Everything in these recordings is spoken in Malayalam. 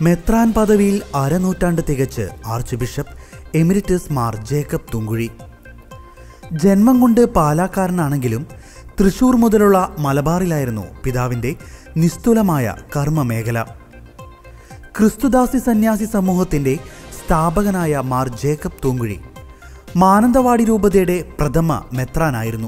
മെത്രാൻ പദവിയിൽ അരനൂറ്റാണ്ട് തികച്ച് archbishop emeritus Mar Jacob Thoomkuzhy ജന്മം കൊണ്ട് പാലാക്കാരനാണെങ്കിലും തൃശൂർ മുതലുള്ള മലബാറിലായിരുന്നു പിതാവിൻ്റെ നിസ്തുലമായ കർമ്മമേഖല ക്രിസ്തുദാസി സന്യാസി സമൂഹത്തിൻ്റെ സ്ഥാപകനായ മാർ ജേക്കബ് തൂങ്കുഴി മാനന്തവാടി രൂപതയുടെ പ്രഥമ മെത്രാനായിരുന്നു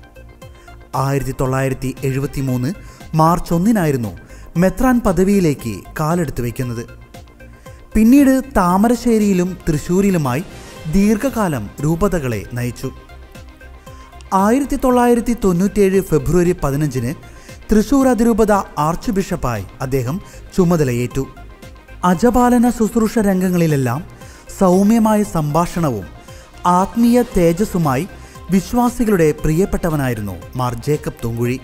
ആയിരത്തി തൊള്ളായിരത്തി എഴുപത്തി മൂന്ന് മാർച്ച് ഒന്നിനായിരുന്നു മെത്രാൻ പദവിയിലേക്ക് കാലെടുത്ത് വയ്ക്കുന്നത് പിന്നീട് താമരശ്ശേരിയിലും തൃശ്ശൂരിലുമായി ദീർഘകാലം രൂപതകളെ നയിച്ചു ആയിരത്തി തൊള്ളായിരത്തി തൊണ്ണൂറ്റിയേഴ് ഫെബ്രുവരി പതിനഞ്ചിന് തൃശൂർ അതിരൂപത ആർച്ച് ബിഷപ്പായി അദ്ദേഹം ചുമതലയേറ്റു അജപാലന ശുശ്രൂഷ രംഗങ്ങളിലെല്ലാം സൗമ്യമായ സംഭാഷണവും ആത്മീയ തേജസ്സുമായി വിശ്വാസികളുടെ പ്രിയപ്പെട്ടവനായിരുന്നു മാർ ജേക്കബ് തുങ്കുഴി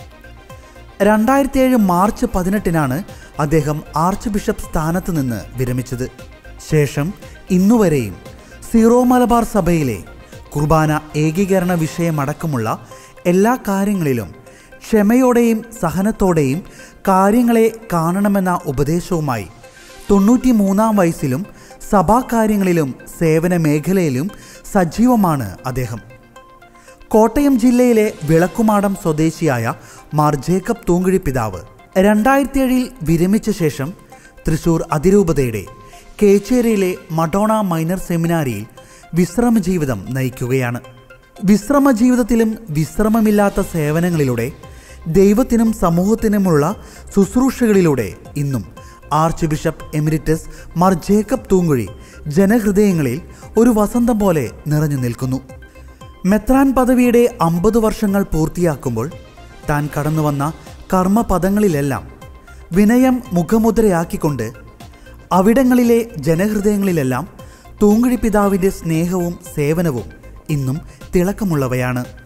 രണ്ടായിരത്തി ഏഴ് മാർച്ച് പതിനെട്ടിനാണ് അദ്ദേഹം ആർച്ച് ബിഷപ്പ് സ്ഥാനത്ത് നിന്ന് വിരമിച്ചത് ശേഷം ഇന്നുവരെയും സീറോ മലബാർ സഭയിലെ കുർബാന ഏകീകരണ വിഷയമടക്കമുള്ള എല്ലാ കാര്യങ്ങളിലും ക്ഷമയോടെയും സഹനത്തോടെയും കാര്യങ്ങളെ കാണണമെന്ന ഉപദേശവുമായി തൊണ്ണൂറ്റി മൂന്നാം വയസ്സിലും സഭാകാര്യങ്ങളിലും സേവന മേഖലയിലും സജീവമാണ് അദ്ദേഹം കോട്ടയം ജില്ലയിലെ വിളക്കുമാടം സ്വദേശിയായ മാർ ജേക്കബ് തൂങ്കുഴി പിതാവ് രണ്ടായിരത്തി ഏഴിൽ വിരമിച്ച ശേഷം തൃശൂർ അതിരൂപതയുടെ കേച്ചേരിയിലെ മഡോണ മൈനർ സെമിനാരിയിൽ വിശ്രമ ജീവിതം നയിക്കുകയാണ് വിശ്രമ ജീവിതത്തിലും വിശ്രമമില്ലാത്ത സേവനങ്ങളിലൂടെ ദൈവത്തിനും സമൂഹത്തിനുമുള്ള ശുശ്രൂഷകളിലൂടെ ഇന്നും archbishop emeritus Mar Jacob Thoomkuzhy ജനഹൃദയങ്ങളിൽ ഒരു വസന്തം പോലെ നിറഞ്ഞു നിൽക്കുന്നു മെത്രാൻ പദവിയുടെ അമ്പത് വർഷങ്ങൾ പൂർത്തിയാക്കുമ്പോൾ താൻ കടന്നുവന്ന കർമ്മപദങ്ങളിലെല്ലാം വിനയം മുഖമുദ്രയാക്കിക്കൊണ്ട് അവിടങ്ങളിലെ ജനഹൃദയങ്ങളിലെല്ലാം തൂങ്കുഴി പിതാവിൻ്റെ സ്നേഹവും സേവനവും ഇന്നും തിളക്കമുള്ളവയാണ്